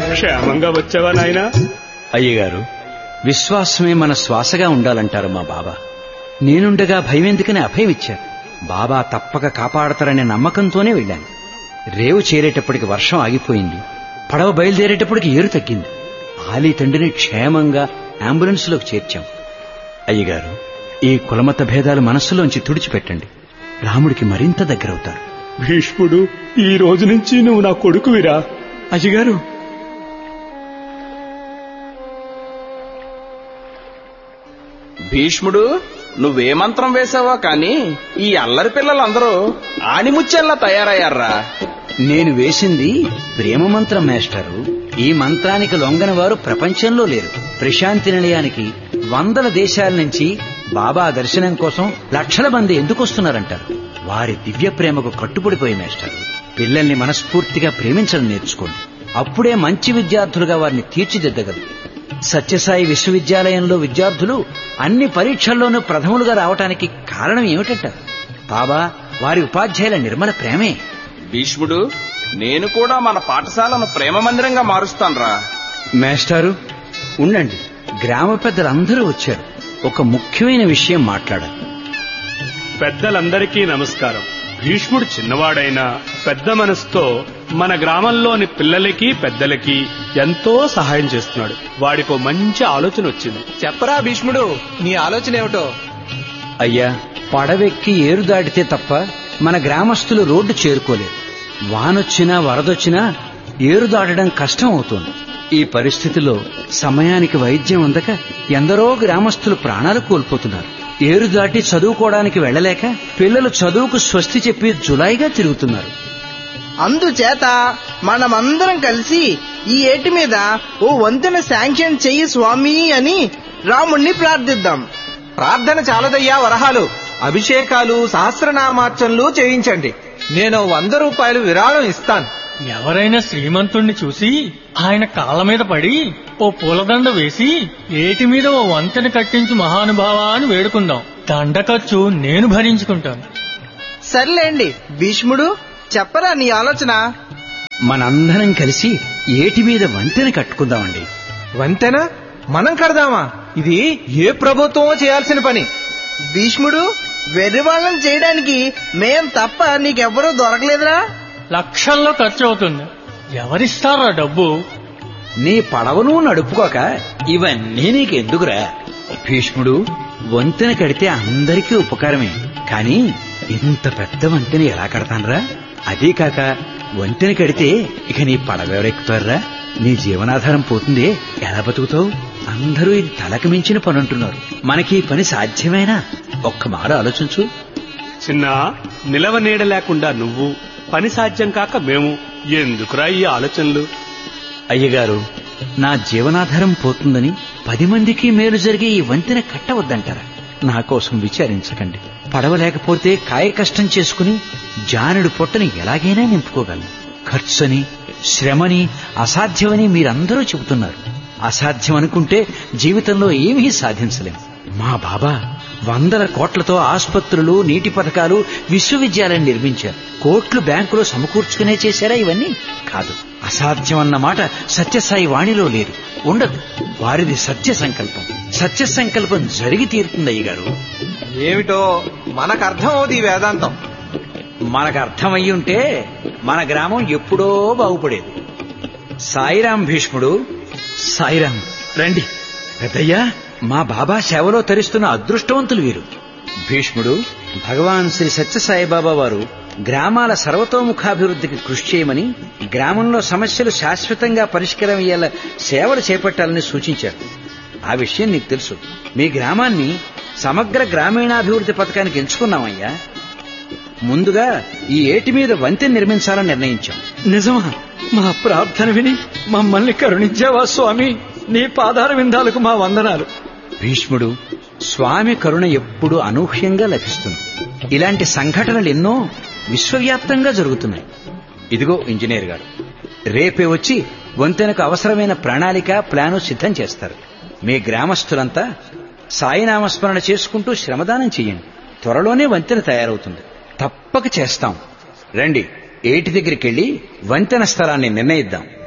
క్షేమంగా వచ్చావా నాయనా అయ్యగారు విశ్వాసమే మన శ్వాసగా ఉండాలంటారు మా బాబా నేనుండగా భయం ఎందుకని అభయం ఇచ్చారు బాబా తప్పక కాపాడతారనే నమ్మకంతోనే వెళ్ళాను రేవు చేరేటప్పటికి వర్షం ఆగిపోయింది పడవ బయలుదేరేటప్పటికి ఏరు తగ్గింది ఆలీ తండ్రిని క్షేమంగా అంబులెన్స్లోకి చేర్చాం అయ్యగారు ఈ కులమత భేదాలు మనస్సులోంచి తుడిచిపెట్టండి రాముడికి మరింత దగ్గరవుతారు భీష్ముడు ఈ రోజు నుంచి నువ్వు నా కొడుకువిరా అయ్యగారు భీష్ముడు నువ్వే మంత్రం వేశావో కాని ఈ అల్లరి పిల్లలందరూ ఆణిముత్యంలా తయారయ్యారా నేను వేసింది ప్రేమ మంత్రం మాస్టారు ఈ మంత్రానికి లొంగని వారు ప్రపంచంలో లేరు ప్రశాంతి నిలయానికి వందల దేశాల నుంచి బాబా దర్శనం కోసం లక్షల మంది ఎందుకు వస్తున్నారంటారు వారి దివ్య ప్రేమకు కట్టుబడిపోయి మాస్టారు పిల్లల్ని మనస్ఫూర్తిగా ప్రేమించడం నేర్చుకోండి అప్పుడే మంచి విద్యార్థులుగా వారిని తీర్చిదిద్దగలరు సత్యసాయి విశ్వవిద్యాలయంలో విద్యార్థులు అన్ని పరీక్షల్లోనూ ప్రథములుగా రావటానికి కారణం ఏమిటంటారు బాబా వారి ఉపాధ్యాయుల నిర్మల ప్రేమే భీష్ముడు నేను కూడా మన పాఠశాలను ప్రేమ మందిరంగా మారుస్తానురా మేస్టారు ఉండండి గ్రామ పెద్దలందరూ వచ్చారు ఒక ముఖ్యమైన విషయం మాట్లాడాలి పెద్దలందరికీ నమస్కారం భీష్ముడు చిన్నవాడైనా పెద్ద మనసుతో మన గ్రామంలోని పిల్లలకి పెద్దలకి ఎంతో సహాయం చేస్తున్నాడు వాడికో మంచి ఆలోచన వచ్చింది చెప్పరా భీష్ముడు నీ ఆలోచన ఏమిటో అయ్యా పడవెక్కి ఏరు దాటితే తప్ప మన గ్రామస్తులు రోడ్డు చేరుకోలేరు వానొచ్చినా వరదొచ్చినా ఏరు దాటడం కష్టం అవుతోంది ఈ పరిస్థితిలో సమయానికి వైద్యం అందక ఎందరో గ్రామస్తులు ప్రాణాలు కోల్పోతున్నారు ఏరు దాటి చదువుకోవడానికి వెళ్ళలేక పిల్లలు చదువుకు స్వస్తి చెప్పి జులాయిగా తిరుగుతున్నారు అందుచేత మనమందరం కలిసి ఈ ఏటి మీద ఓ వంతెన శాంక్షన్ చెయ్యి స్వామి అని రాముణ్ణి ప్రార్థిద్దాం ప్రార్థన చాలదయ్యా వరహాలు అభిషేకాలు సహస్రనామార్చనలు చేయించండి నేను వంద రూపాయలు విరాళం ఇస్తాను ఎవరైనా శ్రీమంతుణ్ణి చూసి ఆయన కాళ్ళ మీద పడి ఓ పూలదండ వేసి ఏటి మీద ఓ వంతెన కట్టించి మహానుభావా అని వేడుకుందాం దండ ఖర్చు నేను భరించుకుంటాను సర్లేండి భీష్ముడు చెప్పరా నీ ఆలోచన మనందరం కలిసి ఏటి మీద వంతెన కట్టుకుందామండి వంతెన మనం కడదామా ఇది ఏ ప్రభుత్వమో చేయాల్సిన పని భీష్ముడు వెర్రివాళ్ళం చేయడానికి మేం తప్ప నీకెవ్వరూ దొరకలేదురా లక్షల్లో ఖర్చు అవుతుంది ఎవరిస్తారా డబ్బు నీ పడవను నడుపుకోక ఇవన్నీ నీకెందుకురా భీష్ముడు వంతెన కడితే అందరికీ ఉపకారమే కాని ఇంత పెద్ద వంతెన ఎలా కడతాన్రా అదీ కాక వంతెన కడితే ఇక నీ పడవెవరెక్కుతారా నీ జీవనాధారం పోతుందే ఎలా బతుకుతావు అందరూ ఇది తలకు మించిన పని అంటున్నారు మనకి ఈ పని సాధ్యమేనా ఒక్క మారు ఆలోచించు చిన్న నిలవ నీడ లేకుండా నువ్వు పని సాధ్యం కాక మేము ఎందుకురా ఈ ఆలోచనలు అయ్యగారు నా జీవనాధారం పోతుందని పది మందికి మేలు జరిగే ఈ వంతెన కట్టవద్దంటారా నా కోసం విచారించకండి పడవ లేకపోతే కాయ కష్టం చేసుకుని జానుడు పొట్టని ఎలాగైనా నింపుకోగలను ఖర్చని శ్రమని అసాధ్యమని మీరందరూ చెబుతున్నారు అసాధ్యం అనుకుంటే జీవితంలో ఏమీ సాధించలేం మా బాబా వందల కోట్లతో ఆసుపత్రులు నీటి పథకాలు విశ్వవిద్యాలయం నిర్మించారు కోట్లు బ్యాంకులో సమకూర్చుకునే చేశారా ఇవన్నీ కాదు అసాధ్యం అన్న మాట సత్యసాయి వాణిలో లేదు ఉండదు వారిది సత్య సంకల్పం సత్య సంకల్పం జరిగి తీరుతుంది అయ్యగారు ఏమిటో మనకు అర్థం అవుది ఈ వేదాంతం మనకు అర్థమయ్యి ఉంటే మన గ్రామం ఎప్పుడో బాగుపడేది సాయిరాం భీష్ముడు సాయిరాం రండి పెద్దయ్యా మా బాబా సేవలో తరిస్తున్న అదృష్టవంతులు వీరు భీష్ముడు భగవాన్ శ్రీ సత్యసాయిబాబా వారు గ్రామాల సర్వతోముఖాభివృద్ధికి కృషి చేయమని గ్రామంలో సమస్యలు శాశ్వతంగా పరిష్కారమయ్యేలా సేవలు చేపట్టాలని సూచించారు ఆ విషయం నీకు తెలుసు మీ గ్రామాన్ని సమగ్ర గ్రామీణాభివృద్ధి పథకానికి ఎంచుకున్నామయ్యా ముందుగా ఈ ఏటి మీద వంతెన నిర్మించాలని నిర్ణయించాం నిజమా మా ప్రార్థన విని మమ్మల్ని కరుణించావా స్వామి నీ పాదార విందాలకు మా వందనాలు భీష్ముడు స్వామి కరుణ ఎప్పుడు అనూహ్యంగా లభిస్తుంది ఇలాంటి సంఘటనలు ఎన్నో విశ్వవ్యాప్తంగా జరుగుతున్నాయి ఇదిగో ఇంజనీర్ గారు రేపే వచ్చి వంతెనకు అవసరమైన ప్రణాళిక ప్లాను సిద్ధం చేస్తారు మీ గ్రామస్తులంతా సాయినామస్మరణ చేసుకుంటూ శ్రమదానం చెయ్యండి త్వరలోనే వంతెన తయారవుతుంది తప్పక చేస్తాం రండి ఏటి దగ్గరికి వెళ్ళి వంతెన స్థలాన్ని నిర్ణయిద్దాం